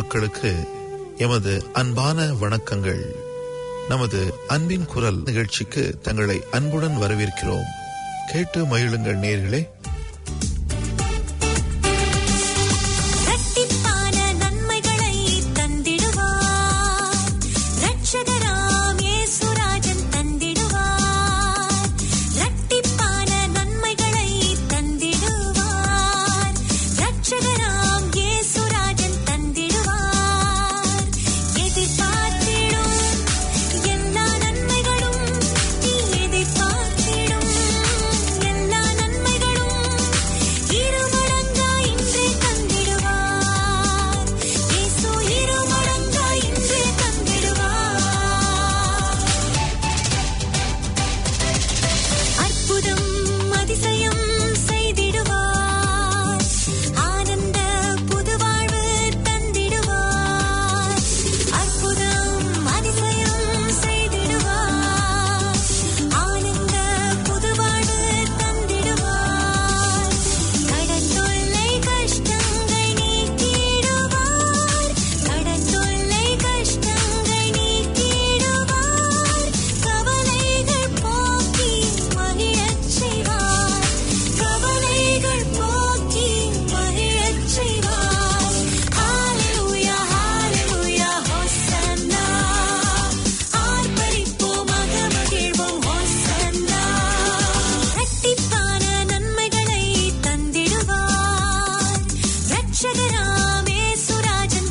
மக்களுக்கு எமது அன்பான வணக்கங்கள் நமது அன்பின் குரல் நிகழ்ச்சிக்கு தங்களை அன்புடன் வரவேற்கிறோம் கேட்டு மகிழுங்கள் நேர்களே இரட்டிப்பான நன்மைகளை தந்திடுவார் இரட்சகராம் இயேசுராஜன் தந்திடுவார் இரட்டிப்பான நன்மைகளை தந்திடுவார் இரட்சகராம் இயேசுராஜன் தந்திடுவார் எதிர்பார்த்திடும் எல்லா நன்மைகளும் நீ எதிர்பார்த்திடும் எல்லா நன்மைகளும் இருமடங்காய் இன்றே தந்திடுவார் இயேசு இருமடங்காய் இன்றே தந்திடுவார் அற்புதம் அதிசயம் செய்திடுவார் ஆனந்த புதுவாழ்வு தந்திடுவார் அற்புதம் அதிசயம் செய்திடுவார் ஆனந்த புதுவாழ்வு தந்திடுவார் கடன் தொல்லை கஷ்டங்கள் நீக்கிடுவார் கடன் தொல்லை கஷ்டங்கள் நீக்கிடுவார் கவலைகள் போக்கி மகிழச் செய்வார் கவலைகள் போக்கி மகிழச் செய்வார் ஹalleluya ஹalleluya ஹோசன்னா ஆர்ப்பரிப்போம் மகிழ்வோம் ஹோசன்னா இரட்டிப்பான நன்மைகளை தந்திடுவார் இரட்சகராம் இயேசுராஜன்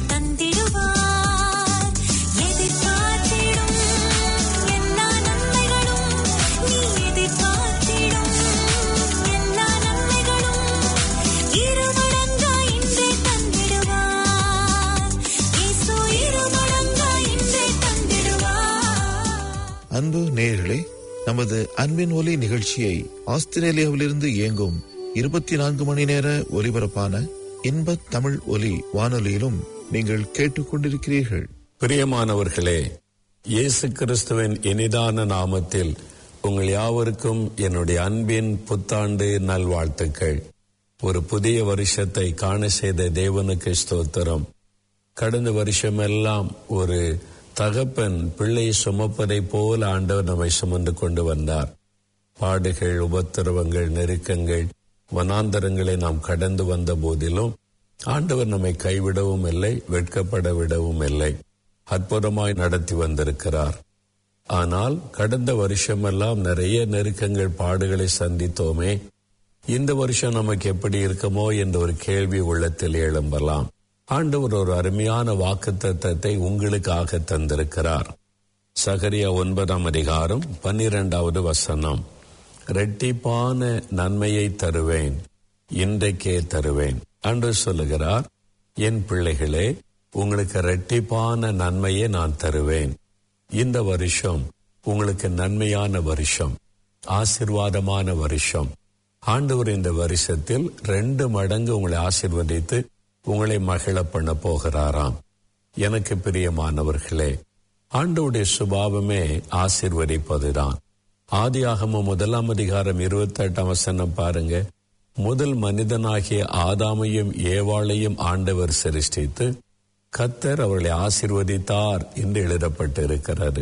தந்திடுவார் எதிர்பார்த்திடும் எல்லா நன்மைகளும் நீ எதிர்பார்த்திடும் எல்லா நன்மைகளும் இருமடங்காய் இன்றே தந்திடுவார் இயேசு இருமடங்காய் இன்றே தந்திடுவார் அன்பு நேயர்களே நமது அன்பின் ஒலி நிகழ்ச்சியை ஆஸ்திரேலியாவிலிருந்து இயங்கும் இருபத்தி நான்கு மணி நேர ஒலிபரப்பான இன்ப தமிழ் ஒலி வானொலியிலும் நீங்கள் கேட்டுக்கொண்டிருக்கிறீர்கள் பிரியமானவர்களே இயேசு கிறிஸ்துவின் இனிதான நாமத்தில் உங்கள் யாவருக்கும் என்னுடைய அன்பின் புத்தாண்டு நல்வாழ்த்துக்கள் ஒரு புதிய வருஷத்தை காண செய்த தேவனுக்கு ஸ்தோத்திரம் கடந்த வருஷமெல்லாம் ஒரு தகப்பன் பிள்ளை சுமப்பதைப் போல ஆண்டவர் நம்மை சுமந்து கொண்டு வந்தார் பாடுகள் உபத்திரவங்கள் நெருக்கங்கள் வனாந்தரங்களை நாம் கடந்து வந்த போதிலும் ஆண்டவர் நம்மை கைவிடவும் இல்லை வெட்கப்பட விடவும் இல்லை அற்புதமாய் நடத்தி வந்திருக்கிறார் ஆனால் கடந்த வருஷமெல்லாம் நிறைய நெருக்கங்கள் பாடுகளை சந்தித்தோமே இந்த வருஷம் நமக்கு எப்படி இருக்குமோ என்ற ஒரு கேள்வி உள்ளத்தில் எழும்பலாம் ஆண்டவர் ஒரு அருமையான வாக்குத்தத்தத்தை உங்களுக்காக தந்திருக்கிறார் சகரியா ஒன்பதாம் அதிகாரம் பன்னிரெண்டாவது வசனம் ரெட்டிப்பான நன்மையை தருவேன் இன்றைக்கே தருவேன் அன்று சொல்லுகிறார் என் பிள்ளைகளே உங்களுக்கு ரெட்டிப்பான நன்மையை நான் தருவேன் இந்த வருஷம் உங்களுக்கு நன்மையான வருஷம் ஆசிர்வாதமான வருஷம் ஆண்டவர் இந்த வருஷத்தில் ரெண்டு மடங்கு உங்களை ஆசிர்வதித்து உங்களை மகிழ பண்ண போகிறாராம் எனக்கு பிரியமானவர்களே ஆண்டவுடைய சுபாவமே ஆசிர்வதிப்பதுதான் ஆதியாகமம் முதலாம் அதிகாரம் இருபத்தி எட்டாம் வசனம் பாருங்க முதல் மனிதனாகிய ஆதாமையும் ஏவாளையும் ஆண்டவர் சிருஷ்டித்து கத்தர் அவர்களை ஆசிர்வதித்தார் என்று எழுதப்பட்டு இருக்கிறது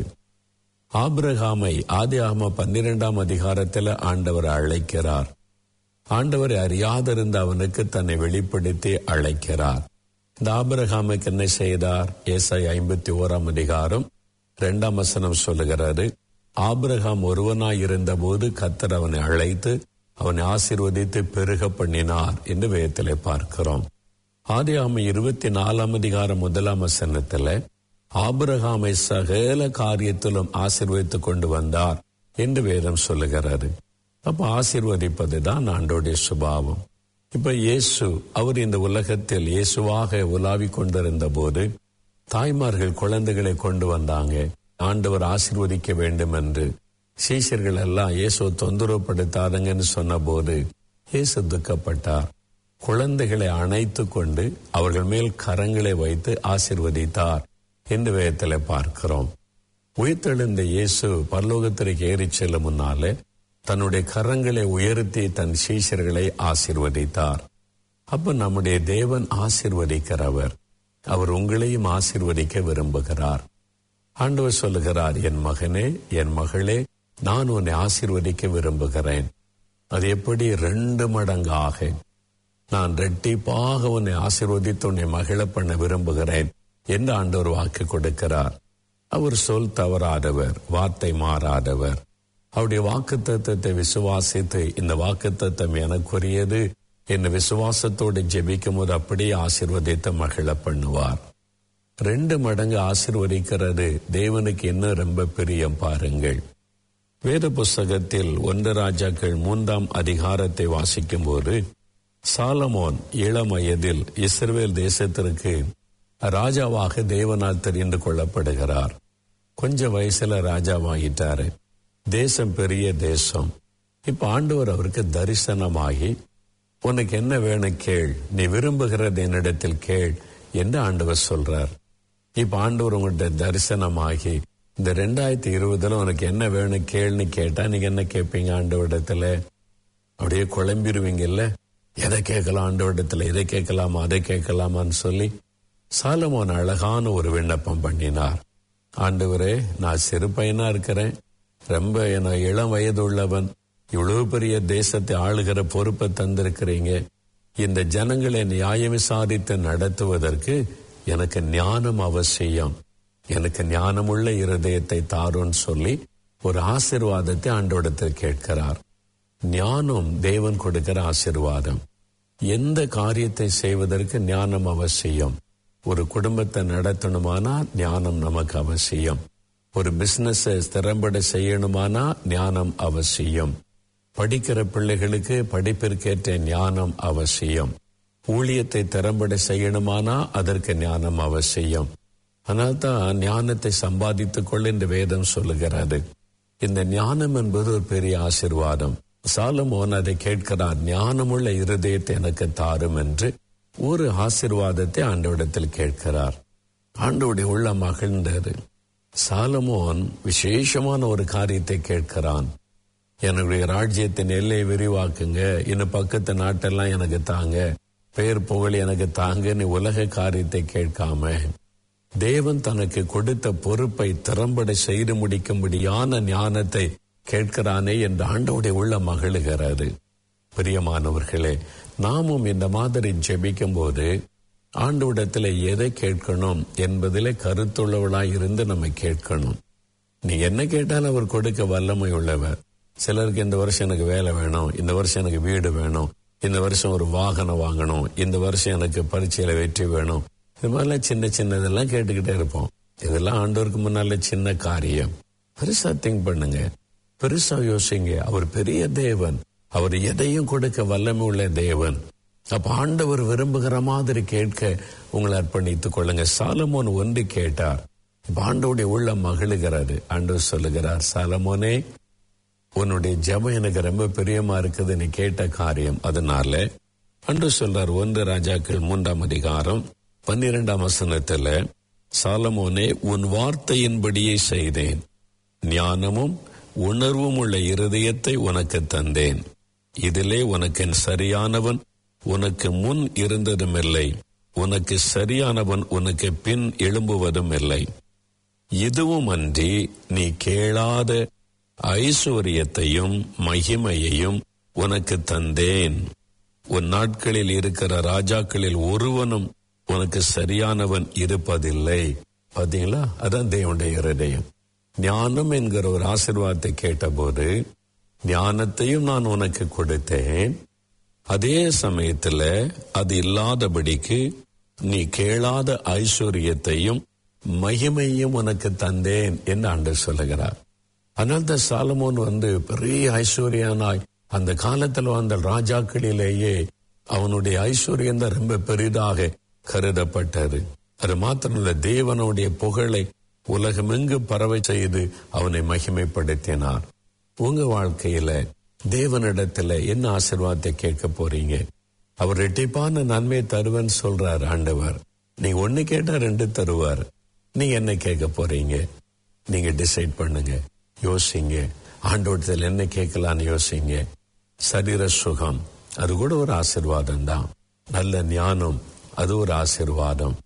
ஆபிரகாமை ஆதியாகம பன்னிரெண்டாம் அதிகாரத்தில் ஆண்டவர் அழைக்கிறார் ஆண்டவரை அறியாதிருந்த அவனுக்கு தன்னை வெளிப்படுத்தி அழைக்கிறார் இந்த ஆபிரகாமுக்கு என்ன செய்தார் ஏசாய் ஐம்பத்தி ஓராம் அதிகாரம் இரண்டாம் வசனம் சொல்லுகிறாரு ஆபிரகாம் ஒருவனாய் இருந்தபோது கத்தர் அவனை அழைத்து அவனை ஆசீர்வதித்து பெருக பண்ணினார் என்று வேதத்திலே பார்க்கிறோம் ஆதியாம இருபத்தி நாலாம் அதிகாரம் முதலாம் வசனத்துல ஆபிரகாமை சகல காரியத்திலும் ஆசீர்வதித்துக் கொண்டு வந்தார் என்று வேதம் சொல்லுகிறாரு அப்ப ஆசீர்வதிப்பது தான் ஆண்டோடைய சுபாவம் இப்ப இயேசு அவர் இந்த உலகத்தில் இயேசுவாக உலாவிக் கொண்டிருந்த போது தாய்மார்கள் குழந்தைகளை கொண்டு வந்தாங்க ஆண்டவர் ஆசீர்வதிக்க வேண்டும் என்று சீஷர்கள் எல்லாம் இயேசு தொந்தரவுப்படுத்தாதங்கன்னு சொன்ன போது இயேசு துக்கப்பட்டார் குழந்தைகளை அணைத்து கொண்டு அவர்கள் மேல் கரங்களை வைத்து ஆசிர்வதித்தார் என்று வேதத்தில் பார்க்கிறோம் உயிர்த்தெழுந்த இயேசு பரலோகத்திற்கு ஏறிச் செல்லும் முன்னாலே தன்னுடைய கரங்களை உயர்த்தி தன் சீஷர்களை ஆசிர்வதித்தார் அப்ப நம்முடைய தேவன் ஆசிர்வதிக்கிறவர் அவர் உங்களையும் ஆசீர்வதிக்க விரும்புகிறார் ஆண்டவர் சொல்லுகிறார் என் மகனே என் மகளே நான் உன்னை ஆசீர்வதிக்க விரும்புகிறேன் அது எப்படி ரெண்டு மடங்காக நான் ரெட்டிப்பாக உன்னை ஆசீர்வதித்து உன்னை மகிழ பண்ண விரும்புகிறேன் என்று ஆண்டவர் வாக்கு கொடுக்கிறார் அவர் சொல் தவறாதவர் வார்த்தை மாறாதவர் அவருடைய வாக்கு தத்துவத்தை விசுவாசித்து இந்த வாக்கு தத்துவம் எனக்குரியது என்ன விசுவாசத்தோடு ஜெபிக்கும் போது அப்படியே ஆசீர்வதித்து மகிழ பண்ணுவார் ரெண்டு மடங்கு ஆசீர்வதிக்கிறது தேவனுக்கு இன்னும் ரொம்ப பிரியம் பாருங்கள் வேத புஸ்தகத்தில் ஒன்று ராஜாக்கள் மூன்றாம் அதிகாரத்தை வாசிக்கும் போது சாலமோன் இளம் வயதில் இஸ்ரவேல் தேசத்திற்கு ராஜாவாக தேவனால் தெரிந்து கொள்ளப்படுகிறார் கொஞ்ச வயசுல ராஜாவாகிட்டாரு தேசம் பெரிய தேசம் இப்ப ஆண்டவர் அவருக்கு தரிசனமாகி உனக்கு என்ன வேணும் கேள் நீ விரும்புகிறது என்னிடத்தில் கேள் என்று ஆண்டவர் சொல்றார் இப்ப ஆண்டவர் உங்கள்கிட்ட தரிசனமாகி இந்த ரெண்டாயிரத்தி இருபதுல உனக்கு என்ன வேணும் கேள்னு கேட்டா நீங்க என்ன கேட்பீங்க ஆண்டவரிடத்துல அப்படியே குழம்பிடுவீங்கல்ல எதை கேட்கலாம் ஆண்டவரிடத்துல இதை கேட்கலாமா அதை கேட்கலாமான்னு சொல்லி சாலமோன் அழகான ஒரு விண்ணப்பம் பண்ணினார் ஆண்டவரே நான் சிறு பையனா இருக்கிறேன் ரொம்ப நான் இளம் வயது உள்ளவன் இவ்வளவு பெரிய தேசத்தை ஆளுகிற பொறுப்பை தந்திருக்கிறீங்க இந்த ஜனங்களை நியாயம் விசாரித்து நடத்துவதற்கு எனக்கு ஞானம் அவசியம் எனக்கு ஞானமுள்ள இருதயத்தை தாருன்னு சொல்லி ஒரு ஆசிர்வாதத்தை ஆண்டோடத்தில் கேட்கிறார் ஞானம் தேவன் கொடுக்கிற ஆசிர்வாதம் எந்த காரியத்தை செய்வதற்கு ஞானம் அவசியம் ஒரு குடும்பத்தை நடத்தணுமானா ஞானம் நமக்கு அவசியம் ஒரு பிசினஸ் திறம்பட செய்யணுமானா ஞானம் அவசியம் படிக்கிற பிள்ளைகளுக்கு படிப்பிற்கேற்ற ஞானம் அவசியம் ஊழியத்தை திறம்பட செய்யணுமானா அதற்கு ஞானம் அவசியம் அதனால்தான் ஞானத்தை சம்பாதித்துக் கொள்ள இந்த வேதம் சொல்லுகிறது இந்த ஞானம் என்பது ஒரு பெரிய ஆசிர்வாதம் சாலமோன் அதை கேட்கிறார் ஞானமுள்ள இருதயத்தை எனக்கு தாரும் என்று ஒரு ஆசிர்வாதத்தை ஆண்டவிடத்தில் கேட்கிறார் ஆண்டவுடைய உள்ள மகிழ்ந்தது சாலமோன் விசேஷமான ஒரு காரியத்தை கேட்கிறான் என்னுடைய ராஜ்யத்தின் எல்லை விரிவாக்குங்க இன்னும் பக்கத்து நாட்டெல்லாம் எனக்கு தாங்க பெயர் புகழ் எனக்கு தாங்க நீ உலக காரியத்தை கேட்காம தேவன் தனக்கு கொடுத்த பொறுப்பை திறம்பட செய்து முடிக்கும்படியான ஞானத்தை கேட்கிறானே என்று ஆண்டவுடைய உள்ள மகிழுகிறது பிரியமானவர்களே நாமும் இந்த மாதிரி ஜெபிக்கும் போது ஆண்டவிடத்தில் எதை கேட்கணும் என்பதிலே கருத்துள்ளவளாய் இருந்து நம்ம கேட்கணும் நீ என்ன கேட்டாலும் அவர் கொடுக்க வல்லமை உள்ளவர் சிலருக்கு இந்த வருஷம் எனக்கு வேலை வேணும் இந்த வருஷம் எனக்கு வீடு வேணும் இந்த வருஷம் ஒரு வாகனம் வாங்கணும் இந்த வருஷம் எனக்கு பரீட்சையில வெற்றி வேணும் இது மாதிரிலாம் சின்ன சின்னதெல்லாம் கேட்டுக்கிட்டே இருப்போம் இதெல்லாம் ஆண்டவருக்கு முன்னால சின்ன காரியம் பெருசா திங்க் பண்ணுங்க பெருசா யோசிங்க அவர் பெரிய தேவன் அவர் எதையும் கொடுக்க வல்லமை உள்ள தேவன் அப்ப ஆண்டவர் விரும்புகிற மாதிரி கேட்க உங்களை அர்ப்பணித்துக் கொள்ளுங்க சாலமோன் ஒன்று கேட்டார் இப்ப ஆண்டவுடைய உள்ள மகிழுகிறாரு ஆண்டவர் சொல்லுகிறார் சாலமோனே உன்னுடைய ஜெபம் எனக்கு ரொம்ப பிரியமா இருக்குது நீ கேட்ட காரியம் அதனால அன்று சொல்றார் ஒன்று ராஜாக்கள் மூன்றாம் அதிகாரம் பன்னிரெண்டாம் வசனத்துல சாலமோனே உன் வார்த்தையின்படியே செய்தேன் ஞானமும் உணர்வும் உள்ள இருதயத்தை உனக்கு தந்தேன் இதிலே உனக்கு சரியானவன் உனக்கு முன் இருந்ததும் இல்லை உனக்கு சரியானவன் உனக்கு பின் எழும்புவதும் இல்லை இதுவும் அன்றி நீ கேளாத ஐஸ்வர்யத்தையும் மகிமையையும் உனக்கு தந்தேன் உன் நாட்களில் இருக்கிற ராஜாக்களில் ஒருவனும் உனக்கு சரியானவன் இருப்பதில்லை பாத்தீங்களா அதான் தேவனுடைய இருதயம் ஞானம் என்கிற ஒரு ஆசிர்வாதத்தை கேட்டபோது ஞானத்தையும் நான் உனக்கு கொடுத்தேன் அதே சமயத்துல அது இல்லாதபடிக்கு நீ கேளாத ஐஸ்வர்யத்தையும் மகிமையும் உனக்கு தந்தேன் என்று ஆண்டு சொல்லுகிறார் அதனால தான் சாலமோன் வந்து பெரிய ஐஸ்வர்யனாய் அந்த காலத்துல வந்த ராஜாக்களிலேயே அவனுடைய ஐஸ்வர்யம் தான் ரொம்ப பெரிதாக கருதப்பட்டது அது மாத்திரமல்ல தேவனுடைய புகழை உலகமெங்கு பறவை செய்து அவனை மகிமைப்படுத்தினார் உங்க வாழ்க்கையில தேவனிடத்துல என்ன ஆசிர்வாதத்தை கேட்க போறீங்க அவர் ரெட்டிப்பான நன்மை தருவேன்னு சொல்றார் ஆண்டவர் நீங்க ஒண்ணு கேட்டா ரெண்டு தருவார் நீங்க என்ன கேட்க போறீங்க நீங்க டிசைட் பண்ணுங்க யோசிங்க ஆண்டோட்டத்தில் என்ன கேட்கலான்னு யோசிங்க சரீர சுகம் அது கூட ஒரு ஆசிர்வாதம் தான் நல்ல ஞானம் அது ஒரு ஆசிர்வாதம்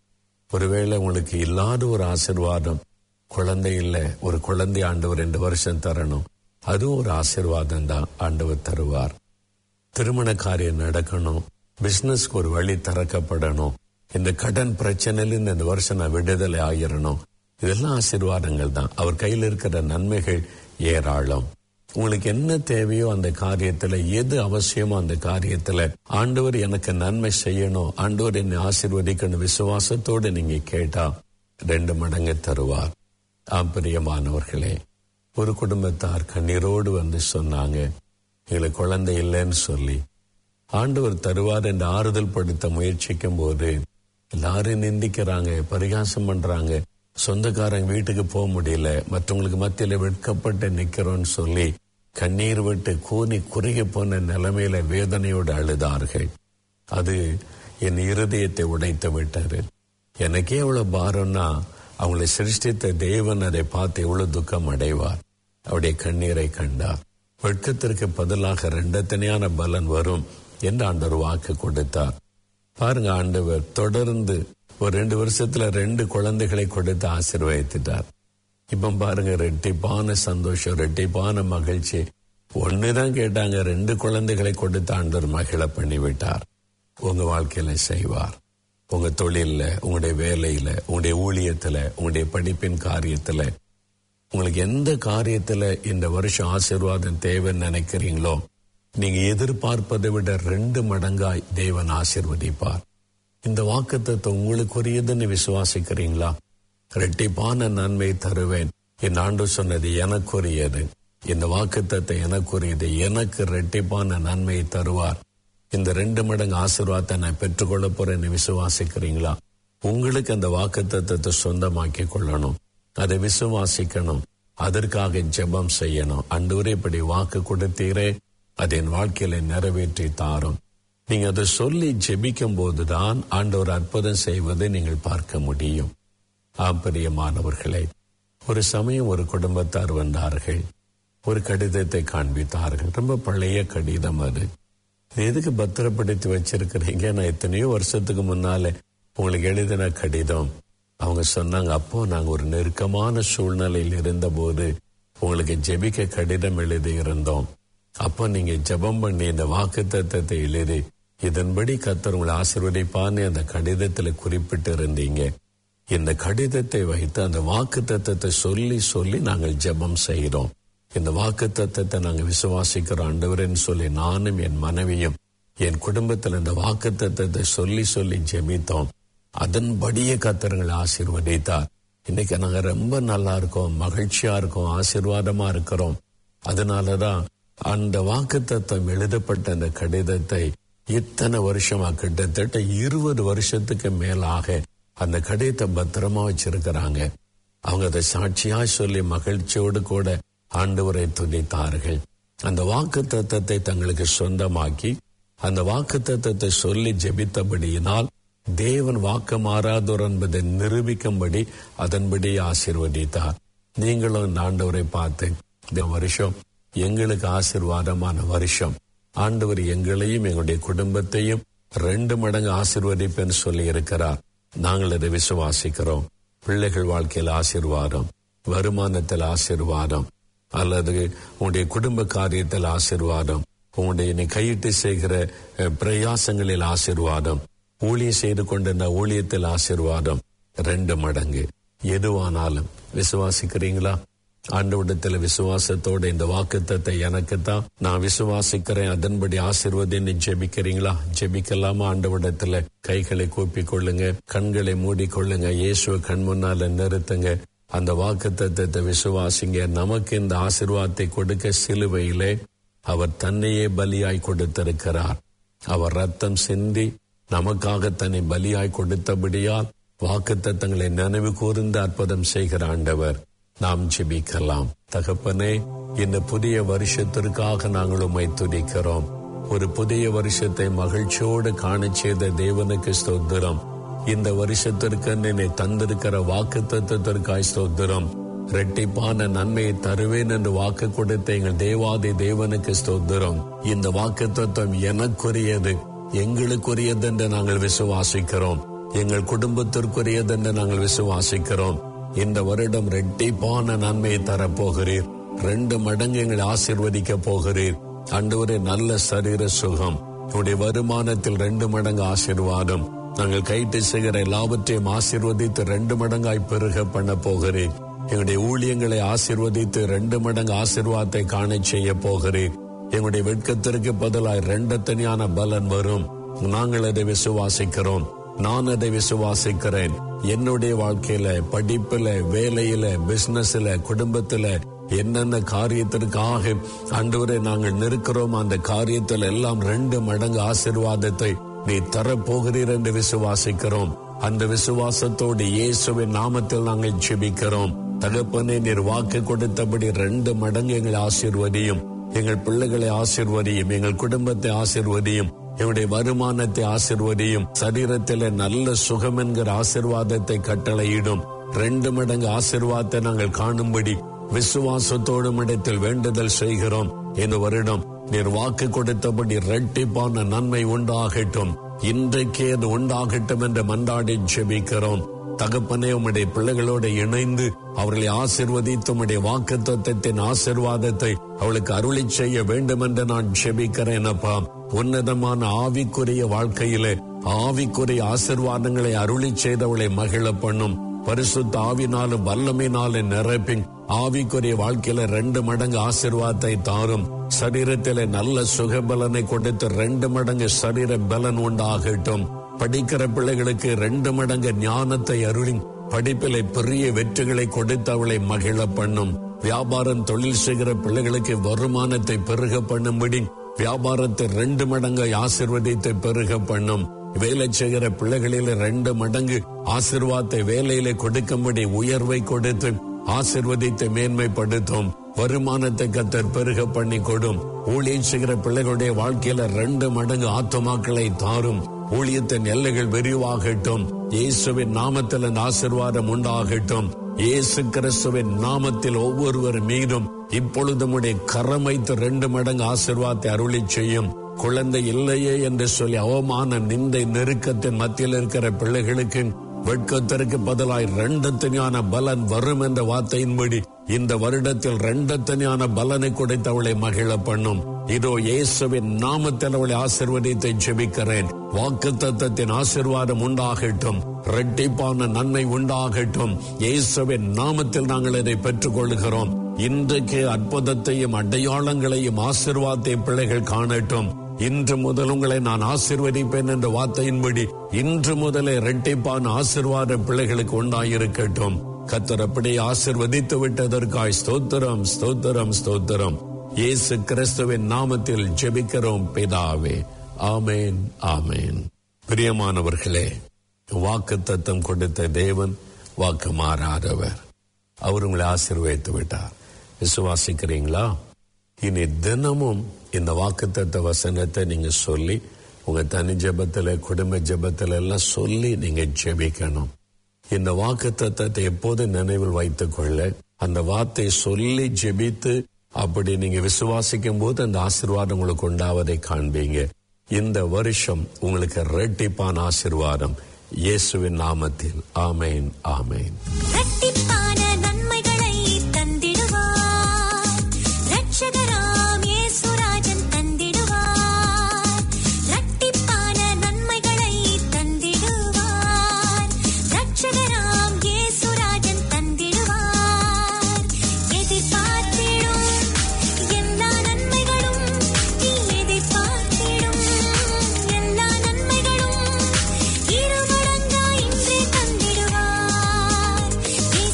ஒருவேளை உங்களுக்கு இல்லாத ஒரு ஆசிர்வாதம் குழந்தை இல்லை ஒரு குழந்தை ஆண்டவர் ரெண்டு வருஷம் தரணும் அதுவும் ஒரு ஆசிர்வாதம் தான் ஆண்டவர் தருவார் திருமண காரியம் நடக்கணும் பிசினஸ்க்கு ஒரு வழி திறக்கப்படணும் இந்த கடன் பிரச்சனையிலிருந்து இந்த வருஷம் நான் விடுதலை ஆகிரணும் இதெல்லாம் ஆசீர்வாதங்கள் தான் அவர் கையில் இருக்கிற நன்மைகள் ஏராளம் உங்களுக்கு என்ன தேவையோ அந்த காரியத்துல எது அவசியமோ அந்த காரியத்துல ஆண்டவர் எனக்கு நன்மை செய்யணும் ஆண்டவர் என்னை ஆசீர்வதிக்கணும் விசுவாசத்தோடு நீங்க கேட்டா ரெண்டு மடங்கு தருவார் ஆம்பரியமானவர்களே ஒரு குடும்பத்தார் கண்ணீரோடு வந்து சொன்னாங்க எங்களுக்கு குழந்தை இல்லைன்னு சொல்லி ஆண்டவர் தருவார் என்று ஆறுதல் படுத்த முயற்சிக்கும் போது எல்லாரும் நிந்திக்கிறாங்க பரிகாசம் பண்றாங்க சொந்தக்காரங்க வீட்டுக்கு போக முடியல மற்றவங்களுக்கு மத்தியில வெட்கப்பட்டு நிக்கிறோம்னு சொல்லி கண்ணீர் விட்டு கூனி குறுகி போன நிலைமையில வேதனையோடு அழுதார்கள் அது என் இருதயத்தை உடைத்து விட்டாரு எனக்கே எவ்வளவு பாரம்னா அவங்களை சிருஷ்டித்த தேவன் அதை பார்த்து எவ்வளவு துக்கம் அடைவார் அவருடைய கண்ணீரை கண்டார் வெட்கத்திற்கு பதிலாக ரெண்டத்தனையான பலன் வரும் என்று ஆண்டவர் வாக்கு கொடுத்தார் பாருங்க ஆண்டவர் தொடர்ந்து ஒரு ரெண்டு வருஷத்துல ரெண்டு குழந்தைகளை கொடுத்து ஆசீர்வதித்துட்டார் இப்ப பாருங்க ரெட்டிப்பான சந்தோஷம் ரெட்டிப்பான மகிழ்ச்சி ஒண்ணுதான் கேட்டாங்க ரெண்டு குழந்தைகளை கொடுத்து ஆண்டவர் மகிழ பண்ணி விட்டார் உங்க வாழ்க்கையில செய்வார் உங்க தொழில்ல உங்களுடைய வேலையில உங்களுடைய ஊழியத்துல உங்களுடைய படிப்பின் காரியத்துல உங்களுக்கு எந்த காரியத்துல இந்த வருஷம் ஆசீர்வாதம் தேவைன்னு நினைக்கிறீங்களோ நீங்க எதிர்பார்ப்பதை விட ரெண்டு மடங்காய் தேவன் ஆசீர்வதிப்பார் இந்த வாக்குத்தத்தை உங்களுக்குரியதுன்னு விசுவாசிக்கிறீங்களா ரெட்டிப்பான நன்மை தருவேன் என் ஆண்டு சொன்னது எனக்குரியது இந்த வாக்குத்தத்தை எனக்குரியது எனக்கு ரெட்டிப்பான நன்மையை தருவார் இந்த ரெண்டு மடங்கு ஆசீர்வாதத்தை நான் பெற்றுக்கொள்ள போறேன்னு விசுவாசிக்கிறீங்களா உங்களுக்கு அந்த வாக்குத்தத்தத்தை சொந்தமாக்கி கொள்ளணும் அதை விசுவாசிக்கணும் அதற்காக ஜெபம் செய்யணும் அன்றுவரே இப்படி வாக்கு கொடுத்தீரே அது என் வாழ்க்கையில நிறைவேற்றி தாரும் நீங்க அதை சொல்லி ஜெபிக்கும் போதுதான் ஆண்டவர் அற்புதம் செய்வதை நீங்கள் பார்க்க முடியும் ஆப்பரியமானவர்களே ஒரு சமயம் ஒரு குடும்பத்தார் வந்தார்கள் ஒரு கடிதத்தை காண்பித்தார்கள் ரொம்ப பழைய கடிதம் அது இது எதுக்கு பத்திரப்படுத்தி வச்சிருக்கிறீங்க நான் எத்தனையோ வருஷத்துக்கு முன்னாலே உங்களுக்கு எழுதின கடிதம் அவங்க சொன்னாங்க அப்போ நாங்க ஒரு நெருக்கமான சூழ்நிலையில் இருந்தபோது உங்களுக்கு ஜெபிக்க கடிதம் எழுதி இருந்தோம் அப்போ நீங்க ஜெபம் பண்ணி இந்த வாக்கு தத்தத்தை எழுதி இதன்படி கத்தர் உங்களை ஆசீர்வதிப்பான்னு அந்த கடிதத்துல குறிப்பிட்டு இருந்தீங்க இந்த கடிதத்தை வைத்து அந்த வாக்கு தத்தத்தை சொல்லி சொல்லி நாங்கள் ஜெபம் செய்கிறோம் இந்த வாக்கு தத்தத்தை நாங்க விசுவாசிக்கிறோம் ஆண்டவரேன்னு சொல்லி நானும் என் மனைவியும் என் குடும்பத்தில் இந்த வாக்கு தத்தத்தை சொல்லி சொல்லி ஜெபித்தோம் அதன்படியே கத்தருங்களை ஆசீர்வதித்தார் இன்னைக்கு நாங்க ரொம்ப நல்லா இருக்கோம் மகிழ்ச்சியா இருக்கோம் ஆசீர்வாதமா இருக்கிறோம் அதனாலதான் அந்த வாக்கு தத்தம் எழுதப்பட்ட அந்த கடிதத்தை இத்தனை வருஷமா கிட்டத்தட்ட இருபது வருஷத்துக்கு மேலாக அந்த கடிதத்தை பத்திரமா வச்சிருக்கிறாங்க அவங்க அதை சாட்சியா சொல்லி மகிழ்ச்சியோடு கூட ஆண்டவரை துதித்தார்கள் அந்த வாக்கு தத்தத்தை தங்களுக்கு சொந்தமாக்கி அந்த வாக்கு தத்தத்தை சொல்லி ஜெபித்தபடியினால் தேவன் வாக்கு மாறாதோர் என்பதை நிரூபிக்கும்படி அதன்படி ஆசீர்வதித்தார் நீங்களும் இந்த ஆண்டவரை பார்த்து இந்த வருஷம் எங்களுக்கு ஆசீர்வாதமான வருஷம் ஆண்டவர் எங்களையும் எங்களுடைய குடும்பத்தையும் ரெண்டு மடங்கு ஆசீர்வதிப்பேன்னு சொல்லி இருக்கிறார் நாங்கள் அதை விசுவாசிக்கிறோம் பிள்ளைகள் வாழ்க்கையில் ஆசீர்வாதம் வருமானத்தில் ஆசீர்வாதம் அல்லது உங்களுடைய குடும்ப காரியத்தில் ஆசீர்வாதம் உங்களுடைய நீ கையிட்டு செய்கிற அஹ், பிரயாசங்களில் ஆசீர்வாதம் ஊழியம் செய்து கொண்டிருந்த ஊழியத்தில் ஆசீர்வாதம் ரெண்டு மடங்கு எதுவானாலும் விசுவாசிக்கிறீங்களா ஆண்டவிடத்தில் விசுவாசத்தோட இந்த வாக்குத்தத்தை எனக்கு தான் நான் விசுவாசிக்கிறேன் அதன்படி ஆசீர்வதின்னு ஜெபிக்கிறீங்களா ஜெபிக்கலாமா ஆண்டவிடத்துல கைகளை கூப்பிக் கொள்ளுங்க கண்களை மூடிக்கொள்ளுங்க இயேசுவை கண் முன்னால நிறுத்துங்க அந்த வாக்குத்தத்தத்தை விசுவாசிங்க நமக்கு இந்த ஆசீர்வாதத்தை கொடுக்க சிலுவையிலே அவர் தன்னையே பலியாய் கொடுத்திருக்கிறார் அவர் ரத்தம் சிந்தி நமக்காக தன்னை பலியாய் கொடுத்தபடியால் வாக்குத்தத்தங்களை நினைவு கூர்ந்து அற்புதம் செய்கிற ஆண்டவர் நாம் ஜெபிக்கலாம் தகப்பனே இந்த புதிய வருஷத்திற்காக நாங்கள் உம்மை துதிக்கிறோம் ஒரு புதிய வருஷத்தை மகிழ்ச்சியோடு காணச் செய்த தேவனுக்கு ஸ்தோத்திரம் இந்த வருஷத்திற்கு என்னை தந்திருக்கிற வாக்கு தத்துவத்திற்காய் ஸ்தோத்திரம் ரெட்டிப்பான நன்மையை தருவேன் என்று வாக்கு கொடுத்த எங்கள் தேவாதி தேவனுக்கு ஸ்தோத்திரம் இந்த வாக்கு தத்துவம் எனக்குரியது எங்களுக்குரியது என்று நாங்கள் விசுவாசிக்கிறோம் எங்கள் குடும்பத்திற்குரியதென்று நாங்கள் விசுவாசிக்கிறோம் இந்த வருடம் ரெட்டிப்பான நன்மையை தரப்போகிறீர் ரெண்டு மடங்கு எங்களை ஆசிர்வதிக்க போகிறீர் அன்றுவரே நல்ல சரீர சுகம் உடைய வருமானத்தில் ரெண்டு மடங்கு ஆசீர்வாதம் நாங்கள் கைட்டு செய்கிற எல்லாவற்றையும் ஆசீர்வதித்து ரெண்டு மடங்காய் பெருக பண்ண போகிறேன் எங்களுடைய ஊழியங்களை ஆசீர்வதித்து ரெண்டு மடங்கு ஆசீர்வாதத்தை காண செய்ய போகிறேன் எங்களுடைய வெட்கத்திற்கு பதிலாய் ரெண்டு தனியான பலன் வரும் நாங்கள் அதை விசுவாசிக்கிறோம் நான் அதை விசுவாசிக்கிறேன் என்னுடைய வாழ்க்கையில படிப்புல வேலையில பிசினஸ்ல குடும்பத்துல என்னென்ன காரியத்திற்காக ஆண்டவரை நாங்கள் நிற்கிறோம் அந்த காரியத்தில் எல்லாம் ரெண்டு மடங்கு ஆசீர்வாதத்தை நீ தரப்போகிறீர் என்று விசுவாசிக்கிறோம் அந்த விசுவாசத்தோடு இயேசுவின் நாமத்தில் நாங்கள் ஜெபிக்கிறோம் தகப்பனே நீர் வாக்கு கொடுத்தபடி ரெண்டு மடங்கு எங்களை ஆசீர்வதியும் எங்கள் பிள்ளைகளை ஆசீர்வதியும் எங்கள் குடும்பத்தை ஆசீர்வதியும் எங்களுடைய வருமானத்தை ஆசிர்வதியும் சரீரத்தில் நல்ல சுகம் என்கிற ஆசிர்வாதத்தை கட்டளையிடும் ரெண்டு மடங்கு ஆசிர்வாதத்தை நாங்கள் காணும்படி விசுவாசத்தோடும் இடத்தில் வேண்டுதல் செய்கிறோம் இந்த வருடம் நீர் வாக்கு கொடுத்தபடி ரெட்டிப்பான நன்மை உண்டாகட்டும் இன்றைக்கே அது உண்டாகட்டும் என்று மன்றாடி ஜெபிக்கிறோம் தகப்பனே உம்முடைய பிள்ளைகளோடு இணைந்து அவர்களை ஆசிர்வதித்து உம்முடைய வாக்கு தத்துவத்தின் ஆசிர்வாதத்தை அவளுக்கு அருளி செய்ய வேண்டும் என்று நான் ஜெபிக்கிறேன் அப்பா உன்னதமான ஆவிக்குரிய வாழ்க்கையிலே ஆவிக்குரிய ஆசிர்வாதங்களை அருளி செய்தவளை மகிழ பண்ணும் பரிசுத்த ஆவினாலும் வல்லமையினாலும் நிரப்பி ஆவிக்குரிய வாழ்க்கையில ரெண்டு மடங்கு ஆசிர்வாதத்தை தாரும் சரீரத்திலே நல்ல சுகபலனை கொடுத்து ரெண்டு மடங்கு சரீர பலன் உண்டாகட்டும் படிக்கிற பிள்ளைகளுக்கு ரெண்டு மடங்கு ஞானத்தை அருளி படிப்பிலே பெரிய வெற்றிகளை கொடுத்து அவளை மகிழ பண்ணும் வியாபாரம் தொழில் செய்கிற பிள்ளைகளுக்கு வருமானத்தை பெருக பண்ணும்படி வியாபாரத்தை ரெண்டு மடங்கு ஆசிர்வதித்தை பெருக பண்ணும் வேலை செய்கிற பிள்ளைகளில ரெண்டு மடங்கு ஆசிர்வாதத்தை வேலையில கொடுக்கும்படி உயர்வை கொடுத்து ஆசிர்வதித்தை மேன்மைப்படுத்தும் வருமானத்தை கத்தர் பெருக பண்ணி கொடும் ஊழியம் செய்கிற பிள்ளைகளுடைய வாழ்க்கையில ரெண்டு மடங்கு ஆத்துமாக்களை தாரும் ஊழியத்தின் எல்லைகள் விரிவாகட்டும் இயேசுவின் நாமத்தில் அந்த ஆசிர்வாதம் உண்டாகட்டும் இயேசு கிறிஸ்துவின் நாமத்தில் ஒவ்வொருவர் மீதும் இப்பொழுது உடைய கரம் வைத்து ரெண்டு மடங்கு ஆசிர்வாதத்தை அருளி செய்யும் குழந்தை இல்லையே என்று சொல்லி அவமான நிந்தை நெருக்கத்தின் மத்தியில் இருக்கிற பிள்ளைகளுக்கு வெட்கத்திற்கு பதிலாய் ரெண்டு தனியான பலன் வரும் என்ற வார்த்தையின்படி இந்த வருடத்தில் ரெண்டு தனியான பலனை கொடுத்து அவளை மகிழ பண்ணும் இதோ இயேசுவின் நாமத்தில் அவளை ஆசிர்வதித்தை ஜெபிக்கிறேன் வாக்கு தத்தத்தின் ஆசிர்வாதம் உண்டாகட்டும் ரெட்டிப்பான நன்மை உண்டாகட்டும் இயேசுவின் நாமத்தில் நாங்கள் இதை பெற்றுக் கொள்கிறோம் இன்றைக்கு அற்புதத்தையும் அடையாளங்களையும் ஆசிர்வாதத்தை பிள்ளைகள் காணட்டும் இன்று முதல் உங்களை நான் ஆசிர்வதிப்பேன் என்ற வார்த்தையின்படி இன்று முதலே இரட்டிப்பான ஆசிர்வாத பிள்ளைகளுக்கு உண்டாயிருக்கட்டும் கத்தர் அப்படி ஆசிர்வதித்து விட்டதற்காய் ஸ்தோத்திரம் ஸ்தோத்திரம் ஸ்தோத்திரம் இயேசு கிறிஸ்துவின் நாமத்தில் ஜெபிக்கிறோம் பிதாவே ஆமேன் ஆமேன் பிரியமானவர்களே வாக்கு தத்தம் கொடுத்த தேவன் வாக்கு மாறாதவர் அவர் உங்களை ஆசீர்வதித்து விட்டார் விசுவாசிக்கிறீங்களா இனி தினமும் இந்த வாக்குத்தத்த வசனத்தை நீங்க சொல்லி உங்க தனி ஜெபத்துல குடும்ப ஜெபத்துல எல்லாம் சொல்லி நீங்க ஜெபிக்கணும் இந்த வாக்கு தத்தத்தை எப்போது நினைவில் வைத்துக் கொள்ள அந்த வார்த்தை சொல்லி ஜெபித்து அப்படி நீங்க விசுவாசிக்கும் போது அந்த ஆசீர்வாதம் உங்களுக்கு உண்டாவதை காண்பீங்க இந்த வருஷம் உங்களுக்கு ரெட்டிப்பான ஆசீர்வாதம் இயேசுவின் நாமத்தில் ஆமேன் ஆமேன் இரட்டிப்பான நன்மைகளை தந்திடுவார் இரட்சகராம் இயேசுராஜன் தந்திடுவார் இரட்டிப்பான நன்மைகளை தந்திடுவார் இரட்சகராம் இயேசுராஜன் தந்திடுவார் எதிர்பார்த்திடும் எல்லா நன்மைகளும் நீ எதிர்பார்த்திடும் எல்லா நன்மைகளும் இருமடங்காய் இன்றே தந்திடுவார்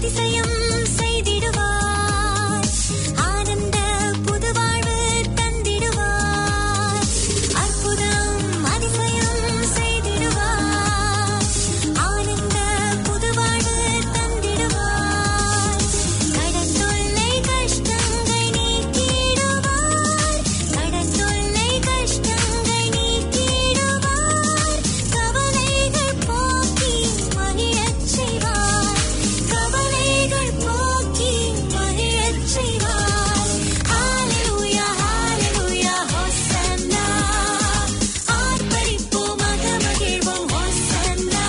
அதிசயம் செய்திடுவார் ஆனந்த புதுவாழ்வு தந்திடுவார் அற்புதம் அதிசயம் செய்திடுவார் ஆனந்த புதுவாழ்வு தந்திடுவார் கடன் தொல்லை கஷ்டங்கள் நீக்கிடுவார் கடன் தொல்லை கஷ்டங்கள் நீக்கிடுவார் கவலைகள் போக்கி மகிழச் செய்வார் கவலைகள் போக்கி மகிழச் செய்வார் ஹalleluya ஹalleluya ஹோசன்னா ஆர்ப்பரிப்போம் மகிழ்வோம் ஹோசன்னா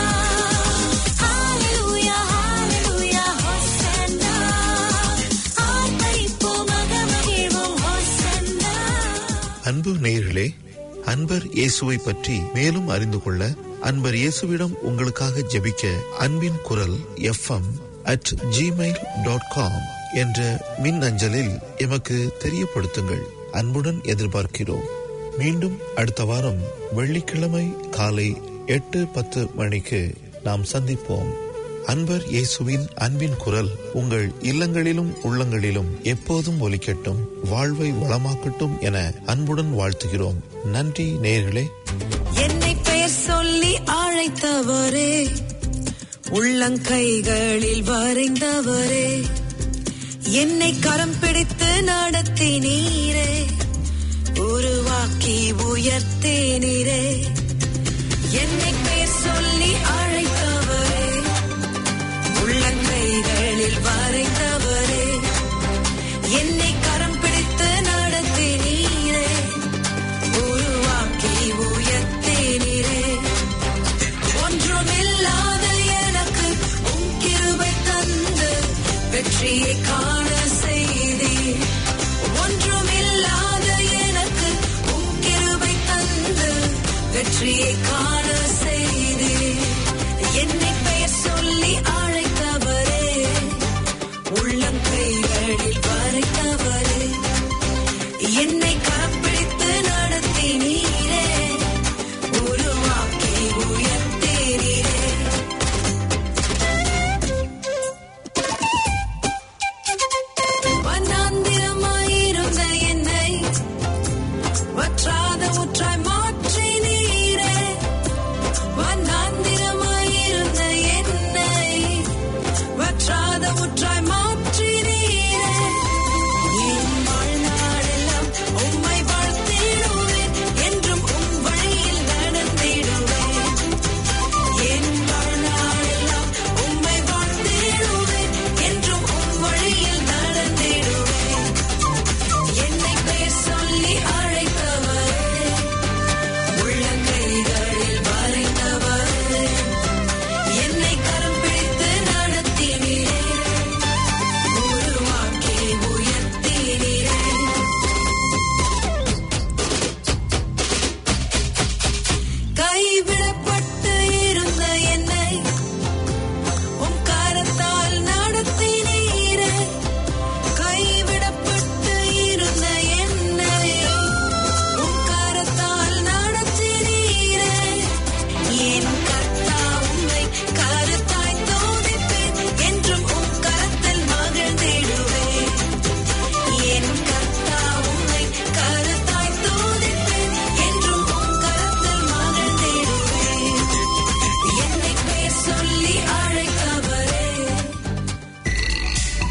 ஹalleluya ஹalleluya ஹோசன்னா ஆர்ப்பரிப்போம் மகிழ்வோம் ஹோசன்னா அன்பு நேயர்களே அன்பர் இயேசுவை பற்றி மேலும் அறிந்து கொள்ள அன்பர் இயேசுவிடம் உங்களுக்காக ஜெபிக்க அன்பின் குரல் FM at Gmail dot com என்ற மின் அஞ்சலில் எமக்கு தெரியப்படுத்துங்கள் அன்புடன் எதிர்பார்க்கிறோம் மீண்டும் அடுத்த வாரம் வெள்ளிக்கிழமை காலை எட்டு பத்து மணிக்கு நாம் சந்திப்போம் அன்பர் இயேசுவின் அன்பின் குரல் உங்கள் இல்லங்களிலும் உள்ளங்களிலும் எப்போதும் ஒலிக்கட்டும் வாழ்வை வளமாக்கட்டும் என அன்புடன் வாழ்த்துகிறோம் நன்றி நேயர்களே என்னை பெயர் சொல்லி அழைத்தவரே உள்ளங்கைகளில் வரைந்தவரே என்னை கரம் பிடித்து நடத்தினீரே உருவாக்கி உயர்த்தேனீரே என்னை பெயர் சொல்லி அழைத்தவரே உள்ளங்கைகளில் வரைந்தவரே என்னை கரம் பிடித்து நடத்தினீரே உருவாக்கி உயர்த்தேனீரே ஒன்றுமில்லாத எனக்கு உம் கிருபை தந்து வெற்றியை காண செய்தீர் ஒன்றுமில்லாத எனக்கு உம் கிருபை தந்து வெற்றியை காண